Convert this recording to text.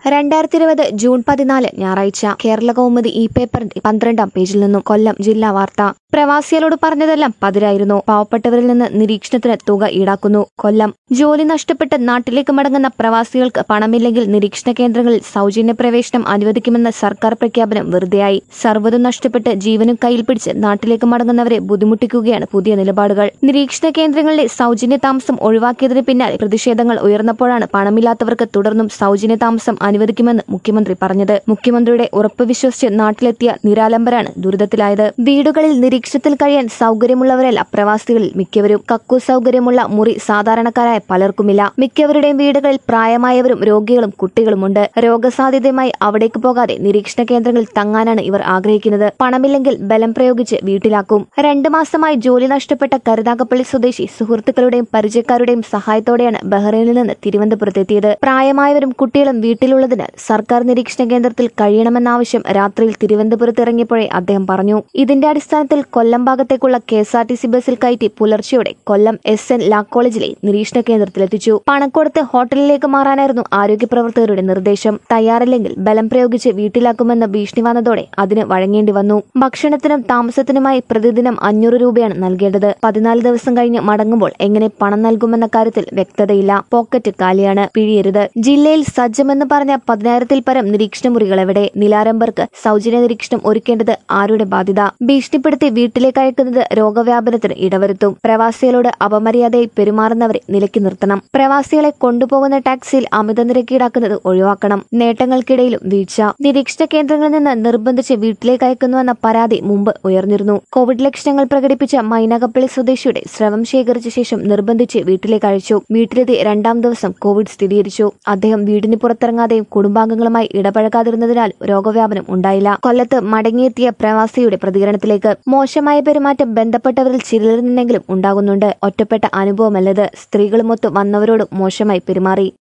രണ്ടായിരത്തി ഇരുപത് ജൂൺ പതിനാല് ഞായറാഴ്ച കേരള കൗമുദി ഈ പേപ്പറിന്റെ പന്ത്രണ്ടാം പേജിൽ നിന്നും കൊല്ലം ജില്ലാ വാർത്ത പ്രവാസികളോട് പറഞ്ഞതെല്ലാം പതിരായിരുന്നു പാവപ്പെട്ടവരിൽ നിന്ന് നിരീക്ഷണത്തിന് തുക ഈടാക്കുന്നു കൊല്ലം ജോലി നഷ്ടപ്പെട്ട് നാട്ടിലേക്ക് മടങ്ങുന്ന പ്രവാസികൾക്ക് പണമില്ലെങ്കിൽ നിരീക്ഷണ കേന്ദ്രങ്ങളിൽ സൗജന്യ പ്രവേശനം അനുവദിക്കുമെന്ന സർക്കാർ പ്രഖ്യാപനം വെറുതെയായി സർവ്വതും നഷ്ടപ്പെട്ട് ജീവനും കയ്യിൽ പിടിച്ച് നാട്ടിലേക്ക് മടങ്ങുന്നവരെ ബുദ്ധിമുട്ടിക്കുകയാണ് പുതിയ നിലപാടുകൾ നിരീക്ഷണ കേന്ദ്രങ്ങളിലെ സൗജന്യ താമസം ഒഴിവാക്കിയതിന് പിന്നാലെ പ്രതിഷേധങ്ങൾ ഉയർന്നപ്പോഴാണ് പണമില്ലാത്തവർക്ക് തുടർന്നും സൗജന്യ താമസം അനുവദിക്കുമെന്ന് മുഖ്യമന്ത്രി പറഞ്ഞത് മുഖ്യമന്ത്രിയുടെ ഉറപ്പ് വിശ്വസിച്ച് നാട്ടിലെത്തിയ നിരാലംബരാണ് ദുരിതത്തിലായത് വീടുകളിൽ നിരീക്ഷണത്തിൽ കഴിയാൻ സൗകര്യമുള്ളവരല്ല പ്രവാസികളിൽ മിക്കവരും കക്കു സൗകര്യമുള്ള മുറി സാധാരണക്കാരായ പലർക്കുമില്ല മിക്കവരുടെയും വീടുകളിൽ പ്രായമായവരും രോഗികളും കുട്ടികളുമുണ്ട് രോഗസാധ്യതയുമായി അവിടേക്ക് പോകാതെ നിരീക്ഷണ കേന്ദ്രങ്ങളിൽ തങ്ങാനാണ് ഇവർ ആഗ്രഹിക്കുന്നത് പണമില്ലെങ്കിൽ ബലം പ്രയോഗിച്ച് വീട്ടിലാക്കും രണ്ടു മാസമായി ജോലി നഷ്ടപ്പെട്ട കരുനാഗപ്പള്ളി സ്വദേശി സുഹൃത്തുക്കളുടെയും പരിചയക്കാരുടെയും സഹായത്തോടെയാണ് ബഹ്റൈനിൽ നിന്ന് തിരുവനന്തപുരത്തെത്തിയത് പ്രായമായവരും കുട്ടികളും വീട്ടിലുള്ളതിനാൽ സർക്കാർ നിരീക്ഷണ കേന്ദ്രത്തിൽ കഴിയണമെന്ന ആവശ്യം രാത്രിയിൽ തിരുവനന്തപുരത്ത് ഇറങ്ങിയപ്പോഴേ അദ്ദേഹം പറഞ്ഞു ഇതിന്റെ അടിസ്ഥാനത്തിൽ കൊല്ലം ഭാഗത്തേക്കുള്ള K S R T C ബസ്സിൽ കയറ്റി പുലർച്ചെയോടെ കൊല്ലം എസ് എൻ ലാ കോളേജിലെ നിരീക്ഷണ കേന്ദ്രത്തിലെത്തിച്ചു പണം കൊടുത്ത് ഹോട്ടലിലേക്ക് മാറാനായിരുന്നു ആരോഗ്യ പ്രവർത്തകരുടെ നിർദ്ദേശം തയ്യാറില്ലെങ്കിൽ ബലം പ്രയോഗിച്ച് വീട്ടിലാക്കുമെന്ന ഭീഷണി വന്നതോടെ അതിന് വഴങ്ങേണ്ടി വന്നു ഭക്ഷണത്തിനും താമസത്തിനുമായി പ്രതിദിനം അഞ്ഞൂറ് രൂപയാണ് നൽകേണ്ടത് പതിനാല് ദിവസം കഴിഞ്ഞ് മടങ്ങുമ്പോൾ എങ്ങനെ പണം നൽകുമെന്ന കാര്യത്തിൽ വ്യക്തതയില്ല പോക്കറ്റ് കാലിയാണ് പിഴിയരുത് ജില്ലയിൽ സജ്ജമെന്ന് പറഞ്ഞ പതിനായിരത്തിൽ പരം നിരീക്ഷണ മുറികൾ എവിടെ നിലാരംബർക്ക് സൗജന്യ നിരീക്ഷണം ഒരുക്കേണ്ടത് ആരുടെ ബാധ്യത ഭീഷണിപ്പെടുത്തി വീട്ടിലേക്ക് അയക്കുന്നത് രോഗവ്യാപനത്തിന് ഇടവരുത്തും പ്രവാസികളോട് അപമര്യാദയായി പെരുമാറുന്നവരെ നിലയ്ക്ക് നിർത്തണം പ്രവാസികളെ കൊണ്ടുപോകുന്ന ടാക്സിയിൽ അമിത നിരക്ക് ഈടാക്കുന്നത് ഒഴിവാക്കണം നേട്ടങ്ങൾക്കിടയിലും വീഴ്ച നിരീക്ഷണ കേന്ദ്രങ്ങളിൽ നിന്ന് നിർബന്ധിച്ച് വീട്ടിലേക്ക് അയക്കുന്നുവെന്ന പരാതി മുമ്പ് ഉയർന്നിരുന്നു കോവിഡ് ലക്ഷണങ്ങൾ പ്രകടിപ്പിച്ച മൈനകപ്പള്ളി സ്വദേശിയുടെ സ്രവം ശേഖരിച്ച ശേഷം നിർബന്ധിച്ച് വീട്ടിലേക്ക് അയച്ചു വീട്ടിലെത്തി രണ്ടാം ദിവസം കോവിഡ് സ്ഥിരീകരിച്ചു അദ്ദേഹം വീടിന് പുറത്തിറങ്ങാതെയും കുടുംബാംഗങ്ങളുമായി ഇടപഴകാതിരുന്നതിനാൽ രോഗവ്യാപനം ഉണ്ടായില്ല കൊല്ലത്ത് മടങ്ങിയെത്തിയ പ്രവാസിയുടെ പ്രതികരണത്തിലേക്ക് മോശമായ പെരുമാറ്റം ബന്ധപ്പെട്ടവരിൽ ചിലരിൽ നിന്നെങ്കിലും ഉണ്ടാകുന്നുണ്ട് ഒറ്റപ്പെട്ട അനുഭവമല്ലത് സ്ത്രീകളുമൊത്ത് വന്നവരോടും മോശമായി പെരുമാറി